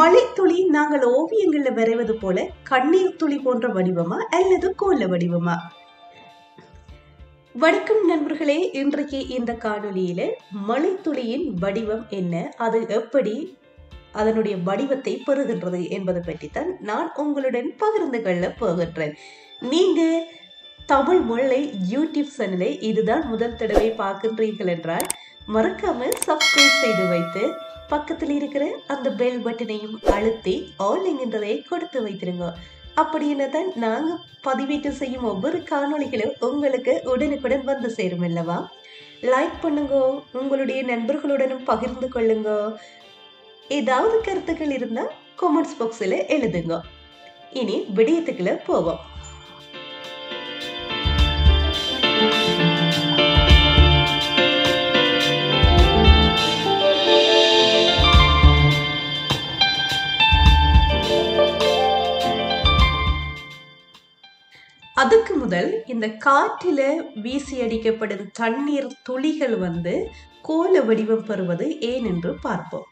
மழைத்துளி நாங்கள் ஓவியங்கள்ல வரைவது போல கண்ணீர் துளி போன்ற வடிவமா அல்லது கோல வடிவமா வணக்கம் நண்பர்களே இன்றைக்கு இந்த காணொளியில மழைத்துளியின் வடிவம் என்ன அது எப்படி அதனுடைய வடிவத்தை பெறுகின்றது என்பதை பற்றித்தான் நான் உங்களுடன் பகிர்ந்து கொள்ள போகின்றேன் நீங்க தமிழ் மொழி யூடியூப் சேனலை இதுதான் முதல் தடவை பார்க்கின்றீர்கள் என்றால் மறக்காம சப்ஸ்கிரைப் செய்து வைத்து பக்கத்தில் இருக்கிற அந்த பெல் பட்டனையும் அழுத்தி ஆல் என்கின்றதை கொடுத்து வைத்திருங்க அப்படி என்னதான் நாங்க பதிவேற்றம் செய்யும் ஒவ்வொரு காணொளிகளும் உங்களுக்கு உடனுக்குடன் வந்து சேரும் அல்லவா லைக் பண்ணுங்க உங்களுடைய நண்பர்களுடனும் பகிர்ந்து கொள்ளுங்க ஏதாவது கருத்துக்கள் இருந்தா கமெண்ட்ஸ் பாக்ஸில் எழுதுங்க இனி விடயத்துக்குள்ள போவோம் அதுக்கு முதல் இந்த காற்றில வீசி அடிக்கப்படும் தண்ணீர் துளிகள் வந்து கோல வடிவம் பெறுவது ஏன் என்று பார்ப்போம்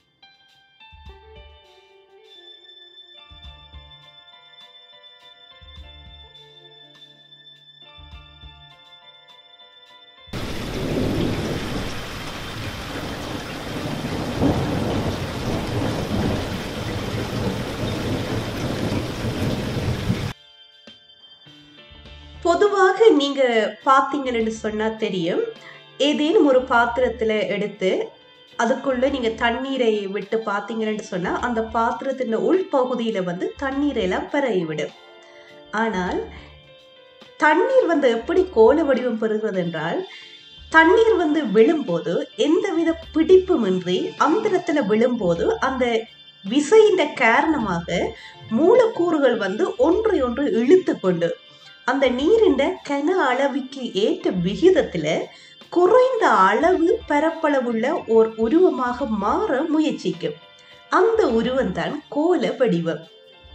பொதுவாக நீங்க பார்த்தீங்கன்னு சொன்னா தெரியும் ஏதேனும் ஒரு பாத்திரத்துல எடுத்து அதுக்குள்ள நீங்க தண்ணீரை விட்டு பார்த்தீங்கன்னு சொன்னா அந்த பாத்திரத்தின் உள்பகுதியில வந்து தண்ணீரை எல்லாம் பரவி விடும் ஆனால் தண்ணீர் வந்து எப்படி கோல வடிவம் பெறுகிறது என்றால் தண்ணீர் வந்து விழும்போது எந்தவித பிடிப்புமின்றி அந்தரத்துல விழும்போது அந்த விசையின் காரணமாக மூலக்கூறுகள் வந்து ஒன்றை ஒன்று இழுத்து கொண்டு அந்த நீரின் கன அளவுக்கு ஏற்ற விகிதத்துல குறைந்த அளவு பரப்பளவுள்ள ஓர் உருவமாக மாற முயற்சிக்கும் அந்த உருவம் தான் கோல வடிவம்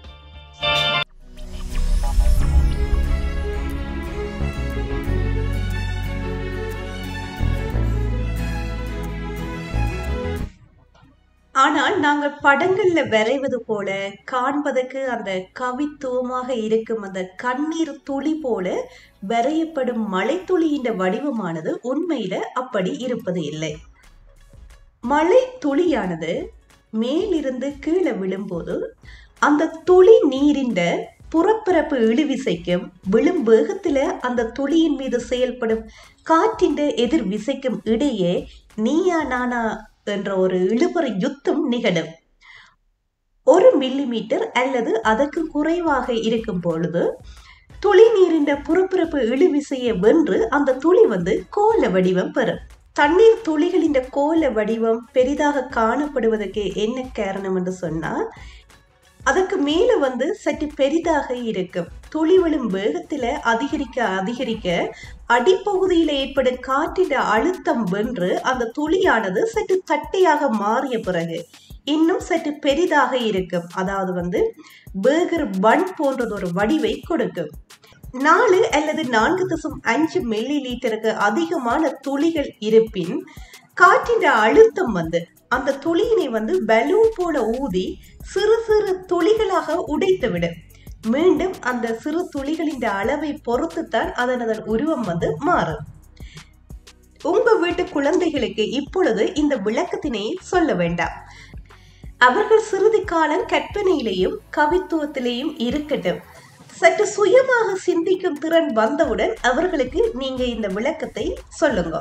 ஆனால் நாங்கள் படங்கள்ல வரைவது போல காண்பதற்கு அந்த கவித்துவமாக இருக்கும் அந்த கண்ணீர் துளி போல வரையப்படும் மழைத்துளியின் வடிவமானது உண்மையில அப்படி இருப்பது இல்லை மழை துளியானது மேலிருந்து கீழே விழும்போது அந்த துளி நீரின் புறப்பரப்பு இழுவிசைக்கும் விழும் வேகத்துல அந்த துளியின் மீது செயல்படும் காற்றின் எதிர் விசைக்கும் இடையே நீயா நானா என்ற ஒரு இழுபறி யுத்தம் நிகழும் ஒரு மில்லிமீட்டர் அல்லது அதற்கு குறைவாக இருக்கும் பொழுது துளி நீரின் புறப்புறப்பு இழுவிசையை வென்று அந்த துளி வந்து கோல வடிவம் பெறும் தண்ணீர் துளிகளின் கோல வடிவம் பெரிதாக காணப்படுவதற்கு என்ன காரணம் என்று சொன்னா அதுக்கு மேல வந்து சற்று பெரிதாக இருக்கும் துளி விழும் வேகத்துல அதிகரிக்க அதிகரிக்க அடிப்பகுதியில ஏற்படும் காற்றின் அழுத்தம் வென்று அந்த துளியானது சற்று தட்டையாக மாறிய பிறகு இன்னும் சற்று பெரிதாக இருக்கும் அதாவது வந்து பேகர் பன் போன்றது ஒரு வடிவை கொடுக்கும் நாலு அல்லது நான்கு தசம் அஞ்சு மில்லி லிட்டருக்கு அதிகமான துளிகள் இருப்பின் காற்றின் அழுத்தம் வந்து அந்த துளியினை வந்து பலூன் போல ஊதி சிறு சிறு துளிகளாக உடைத்து விடும் மீண்டும் அந்த சிறு துளிகளின் அளவை பொறுத்துத்தான் அதன் அதன் உருவம் வந்து மாறும் உங்க வீட்டு குழந்தைகளுக்கு இப்பொழுது இந்த விளக்கத்தினை சொல்ல வேண்டாம் அவர்கள் சிறிது காலம் கற்பனையிலேயும் கவித்துவத்திலேயும் இருக்கட்டும் சற்று சுயமாக சிந்திக்கும் திறன் வந்தவுடன் அவர்களுக்கு நீங்க இந்த விளக்கத்தை சொல்லுங்க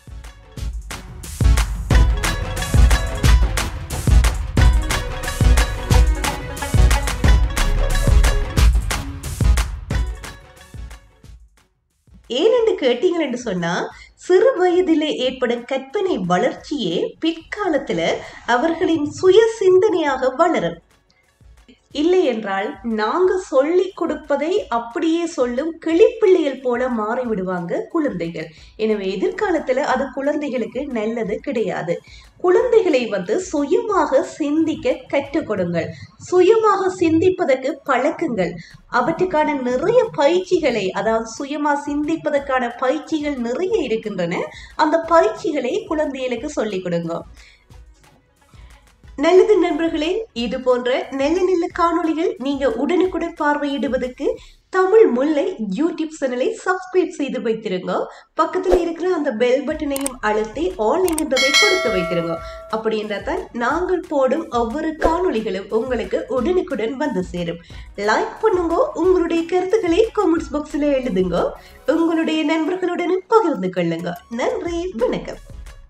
ஏனென்று கேட்டீங்கன்னு சொன்னா சிறு வயதிலே ஏற்படும் கற்பனை வளர்ச்சியே பிற்காலத்துல அவர்களின் சுய சிந்தனையாக வளரும் இல்லை என்றால் நாங்க சொல்லி கொடுப்பதை அப்படியே சொல்லும் கிளிப்பிள்ளைகள் போல மாறி விடுவாங்க குழந்தைகள் எனவே எதிர்காலத்துல அது குழந்தைகளுக்கு நல்லது கிடையாது குழந்தைகளை வந்து சுயமாக சிந்திக்க கற்றுக் கொடுங்கள் சுயமாக சிந்திப்பதற்கு பழக்குங்கள் அவற்றுக்கான நிறைய பயிற்சிகளை அதாவது சுயமா சிந்திப்பதற்கான பயிற்சிகள் நிறைய இருக்கின்றன அந்த பயிற்சிகளை குழந்தைகளுக்கு சொல்லிக் கொடுங்க நல்லது நண்பர்களே இது போன்ற நல்ல நல்ல காணொளிகள் நீங்க உடனுக்குடன் பார்வையிடுவதற்கு தமிழ் முல்லை யூடியூப் சேனலை சப்ஸ்கிரைப் செய்து வைத்திருங்க பக்கத்தில் இருக்கிற அந்த பெல் பட்டனையும் அழுத்தி ஆல் என்கின்றதை கொடுத்து வைத்திருங்க அப்படி என்றால் நாங்கள் போடும் ஒவ்வொரு காணொளிகளும் உங்களுக்கு உடனுக்குடன் வந்து சேரும் லைக் பண்ணுங்க உங்களுடைய கருத்துக்களை கமெண்ட்ஸ் பாக்ஸில் எழுதுங்க உங்களுடைய நண்பர்களுடனும் பகிர்ந்து கொள்ளுங்க நன்றி வணக்கம்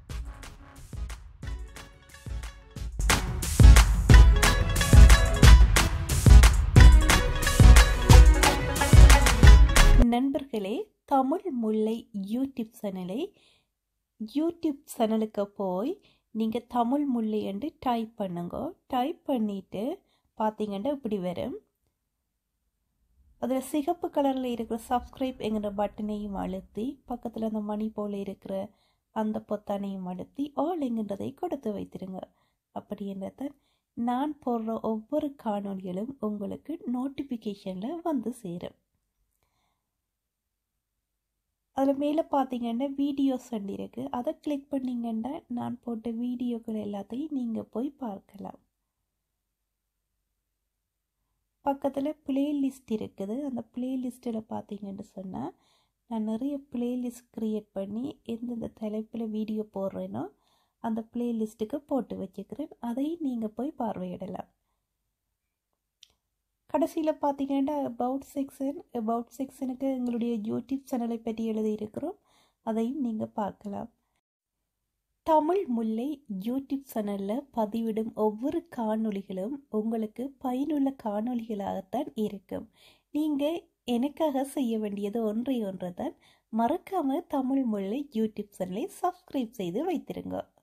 நண்பர்களே தமிழ் முல்லை யூடியூப் சேனலை யூடியூப் சேனலுக்கு போய் நீங்கள் தமிழ் முல்லை என்று டைப் பண்ணுங்க டைப் பண்ணிவிட்டு பார்த்தீங்கன்னா இப்படி வரும் அதில் சிகப்பு கலரில் இருக்கிற சப்ஸ்கிரைப் என்கிற பட்டனையும் அழுத்தி பக்கத்தில் அந்த மணி போல் இருக்கிற அந்த பொத்தானையும் அழுத்தி ஆல் என்கின்றதை கொடுத்து வைத்திருங்க அப்படி என்றத நான் போடுற ஒவ்வொரு காணொலிகளும் உங்களுக்கு நோட்டிஃபிகேஷனில் வந்து சேரும் அதில் மேலே பார்த்தீங்கன்னா வீடியோஸ் இருக்குது அதை கிளிக் பண்ணிங்கன்னா நான் போட்ட வீடியோக்கள் எல்லாத்தையும் நீங்கள் போய் பார்க்கலாம் பக்கத்தில் பிளேலிஸ்ட் இருக்குது அந்த பிளேலிஸ்ட்டில் பார்த்தீங்கன்னு சொன்னால் நான் நிறைய பிளேலிஸ்ட் க்ரியேட் பண்ணி எந்தெந்த தலைப்பில் வீடியோ போடுறேனோ அந்த பிளேலிஸ்ட்டுக்கு போட்டு வச்சுக்கிறேன் அதையும் நீங்கள் போய் பார்வையிடலாம் கடைசியில் பார்த்தீங்கன்னா அபவுட் செக்ஷன் அபவுட் செக்ஷனுக்கு எங்களுடைய யூடியூப் சேனலை பற்றி எழுதியிருக்கிறோம் அதையும் நீங்கள் பார்க்கலாம் தமிழ் முல்லை யூடியூப் சேனலில் பதிவிடும் ஒவ்வொரு காணொளிகளும் உங்களுக்கு பயனுள்ள காணொளிகளாகத்தான் இருக்கும் நீங்கள் எனக்காக செய்ய வேண்டியது ஒன்றை ஒன்று தான் மறக்காமல் தமிழ் முல்லை யூடியூப் சேனலை சப்ஸ்கிரைப் செய்து வைத்திருங்க